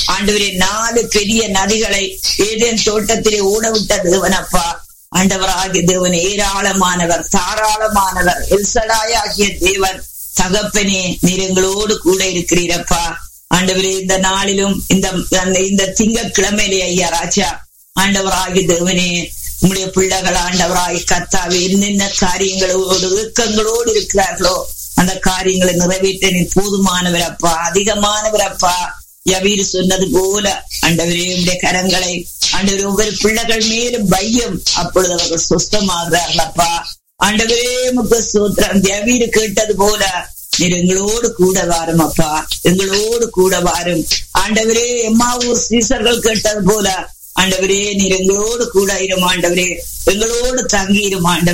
ஆண்டவரே நாலு பெரிய நதிகளை ஏதேன் தோட்டத்திலே ஓட விட்ட தேவனப்பா ஆண்டவராகிய தேவன் ஏராளமானவர் தாராளமானவர் எல்சடாயாகிய தேவன் தகப்பனே நீர் எங்களோடு கூட இருக்கிறீரப்பா ஆண்டவரே இந்த நாளிலும் இந்த இந்த திங்கக்கிழமையிலே ஐயா ராஜா ஆண்டவராகிய தேவனே உம்முடைய பிள்ளைகள் ஆண்டவராய் கத்தாவே என்னென்ன காரியங்களோடு இயக்கங்களோடு இருக்கிறார்களோ அந்த காரியங்களை நிறைவேற்ற நீ போதுமானவர் அப்பா அதிகமானவர் அப்பா யவீர் சொன்னது போல ஆண்டவரே உடைய கரங்களை ஆண்டவரே ஒவ்வொரு பிள்ளைகள் மேலும் பையம் அப்பொழுது அவர்கள் சுஸ்தமாகிறார்கள் அப்பா ஆண்டவரே முக சூத்திரம் யவீர் கேட்டது போல நீர் எங்களோடு கூட வாரும் அப்பா எங்களோடு கூட வாரும் ஆண்டவரே எம்மாவூர் சீசர்கள் கேட்டது போல ஆண்டவரே நீர் எங்களோடு கூட இரும் ஆண்டவரே எங்களோடு தங்கி இரும் ஆண்டவரே